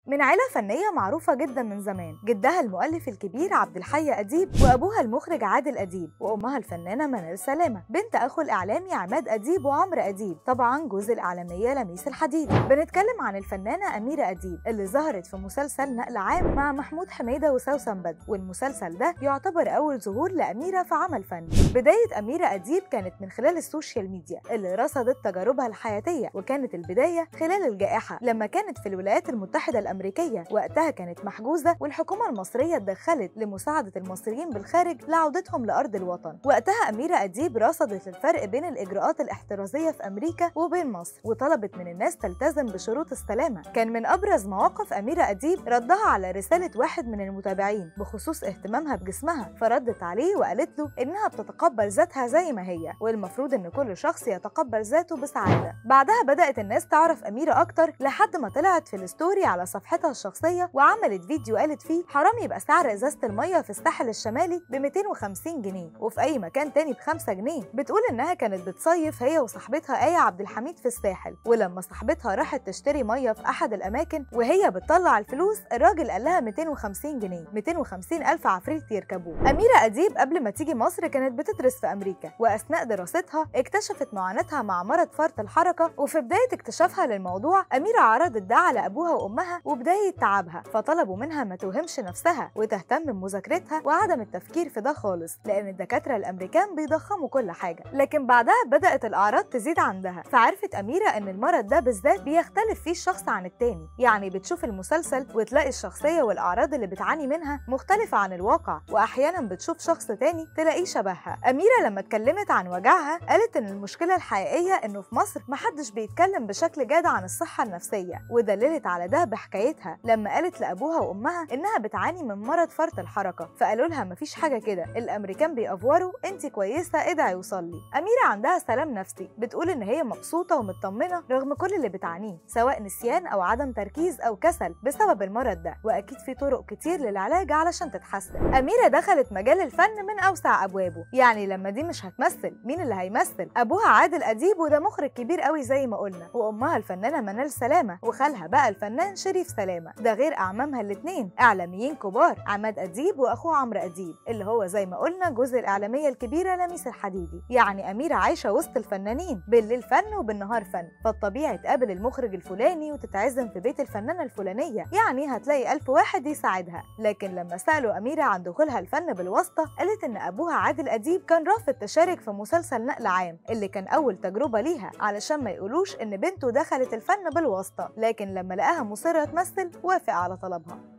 من عيلة فنية معروفة جدا من زمان جدها المؤلف الكبير عبد الحي أديب وأبوها المخرج عادل أديب وأمها الفنانة منال سلامة بنت أخو الإعلامي عماد أديب وعمرو أديب طبعا جوز الإعلامية لميس الحديدي بنتكلم عن الفنانة أميرة أديب اللي ظهرت في مسلسل نقل عام مع محمود حميدة وسوسن بدر والمسلسل ده يعتبر أول ظهور لأميرة في عمل فني بداية أميرة أديب كانت من خلال السوشيال ميديا اللي رصدت تجاربها الحياتية وكانت البداية خلال الجائحة لما كانت في الولايات المتحدة الأمريكية وقتها كانت محجوزة والحكومة المصرية اتدخلت لمساعدة المصريين بالخارج لعودتهم لأرض الوطن وقتها أميرة أديب رصدت الفرق بين الإجراءات الاحترازية في أمريكا وبين مصر وطلبت من الناس تلتزم بشروط السلامة كان من أبرز مواقف أميرة أديب ردها على رسالة واحد من المتابعين بخصوص اهتمامها بجسمها فردت عليه وقالت له إنها بتتقبل ذاتها زي ما هي والمفروض إن كل شخص يتقبل ذاته بسعادة بعدها بدأت الناس تعرف أميرة أكتر لحد ما طلعت في الستوري على صفحتها الشخصية وعملت فيديو قالت فيه حرام يبقى سعر إزازة المية في الساحل الشمالي ب 250 جنيه وفي أي مكان تاني ب 5 جنيه بتقول إنها كانت بتصيف هي وصاحبتها آية عبد الحميد في الساحل ولما صاحبتها راحت تشتري مية في أحد الأماكن وهي بتطلع الفلوس الراجل قال لها 250 جنيه 250 ألف عفريت يركبوه أميرة أديب قبل ما تيجي مصر كانت بتدرس في أمريكا وأثناء دراستها اكتشفت معاناتها مع مرض فرط الحركة وفي بداية اكتشافها للموضوع أميرة عرضت ده على أبوها وأمها وبداية تعبها فطلبوا منها ما توهمش نفسها وتهتم بمذاكرتها وعدم التفكير في ده خالص لأن الدكاترة الأمريكان بيضخموا كل حاجة لكن بعدها بدأت الأعراض تزيد عندها فعرفت أميرة إن المرض ده بالذات بيختلف فيه الشخص عن التاني يعني بتشوف المسلسل وتلاقي الشخصية والأعراض اللي بتعاني منها مختلفة عن الواقع وأحيانا بتشوف شخص تاني تلاقيه شبهها أميرة لما اتكلمت عن وجعها قالت إن المشكلة الحقيقية إنه في مصر محدش بيتكلم بشكل جاد عن الصحة النفسية ودللت على ده بحكايتها لما قالت لأبوها وأمها إنها بتعاني من مرض فرط الحركة فقالوا لها مفيش حاجة كده الأمريكان بيأفوروا أنت كويسة ادعي وصلي أميرة عندها سلام نفسي بتقول إن هي مبسوطة ومطمنة رغم كل اللي بتعانيه سواء نسيان أو عدم تركيز أو كسل بسبب المرض ده وأكيد في طرق كتير للعلاج علشان تتحسن أميرة دخلت مجال الفن من أوسع أبوابه يعني لما دي مش هتمثل مين اللي هيمثل أبوها عادل أديب وده مخرج كبير قوي زي ما قلنا وأمها الفنانة منال سلامة وخالها بقى الفنان شريف سلامة ده غير أعمامها الاتنين إعلاميين كبار عماد أديب وأخوه عمرو أديب اللي هو زي ما قلنا جزء الإعلامية الكبيرة لميس الحديدي يعني أميرة عايشة وسط الفنانين بالليل فن وبالنهار فن فالطبيعي تقابل المخرج الفلاني وتتعزم في بيت الفنانة الفلانية يعني هتلاقي ألف واحد يساعدها لكن لما سألوا أميرة عن دخولها الفن بالواسطة قالت إن أبوها عادل أديب كان رافض تشارك في مسلسل نقل عام اللي كان أول تجربة ليها علشان ما يقولوش إن بنته دخلت الفن بالواسطة لكن لما لقاها مصرة تمثل وافق على طلبها